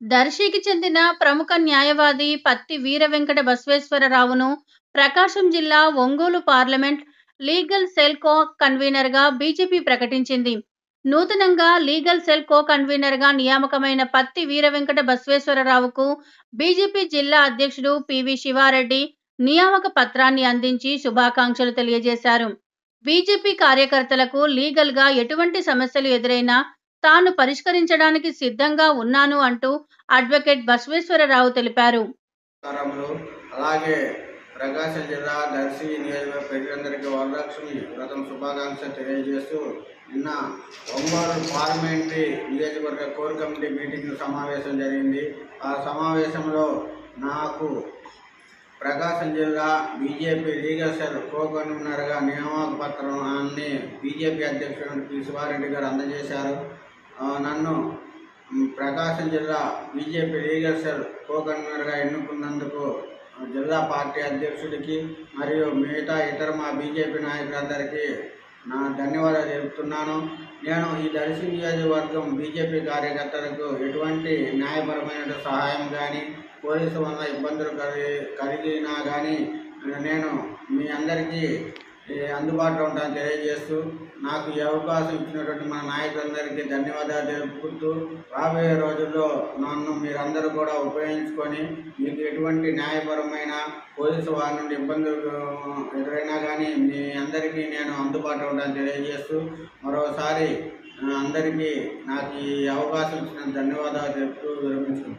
దర్శికి చెందిన ప్రముఖ న్యాయవాది పత్తి వీర వెంకట బసవేశ్వరరావును ప్రకాశం జిల్లా Ongole parliament legal cell co కన్వీనర్గా బీజేపీ ప్రకటించింది నూతనంగా లీగల్ సెల్ కో కన్వీనర్గా నియామకమైన పత్తి వీర వెంకట బసవేశ్వరరావుకు బీజేపీ జిల్లా అధ్యక్షుడు పివి శివారెడ్డి నియామక పత్రాన్ని అందించి శుభాకాంక్షలు తెలియజేశారు బీజేపీ కార్యకర్తలకు లీగల్గా ఎటువంటి సమస్యలు ఎదురైనా తాను పరిష్కరించడానికి సిద్ధంగా ఉన్నాను అంటూ అడ్వకేట్ బసవేశ్వరరావు తెలిపారు నమస్కారములు అలాగే ప్రకాశం జిల్లా దర్శి నియోజకవర్గ ప్రజలందరికీ వరలక్ష్మి వ్రతం శుభాకాంక్షలు తెలియజేస్తూ నిన్న ఒంగోలు పార్లమెంటరీ నియోజకవర్గ కోర్ కమిటీ మీటింగ్ సమావేశం జరిగింది ఆ సమావేశంలో నాకు ప్రకాశం జిల్లా బీజేపీ లీగల్ సెల్ కో కన్వీనర్గా నియామక పత్రాన్ని బీజేపీ అధ్యక్షుడు పి శివారెడ్డి గారు అందజేశారు ఆ, నన్ను మ్, ప్రకాశం జిల్లా బీజేపీ లీగల్ సెల్ కో కన్వీనర్గా ఎన్నుకున్నందుకు ఆ, జిల్లా పార్టీ అధ్యక్షుడికి మరియు మిగతా ఇతర మా బీజేపీ నాయకులందరికీ నా ధన్యవాదాలు తెలుపుతున్నాను నేను ఈ దర్శి నియోజకవర్గం బీజేపీ కార్యకర్తలకు ఎటువంటి న్యాయపరమైన సహాయం కానీ పోలీసు వల్ల ఇబ్బందులు కలిగి కలిగినా కానీ నేను మీ అందరికీ ఈ అందుబాటులో ఉంటానని తెలియజేస్తూ నాకు ఈ అవకాశం ఇచ్చినటువంటి మన నాయకులందరికీ ధన్యవాదాలు తెలుపుకుంటూ రాబోయే రోజుల్లో నన్ను మీరందరూ కూడా ఉపయోగించుకొని మీకు ఎటువంటి న్యాయపరమైన పోలీసు వారి నుండి ఇబ్బందులు ఎదురైనా కానీ మీ అందరికీ నేను అందుబాటులో ఉంటానని తెలియజేస్తూ మరోసారి ఆ, అందరికీ నాకు ఈ అవకాశం ఇచ్చిన ధన్యవాదాలు తెలుపుతూ విరమించుకుంటాను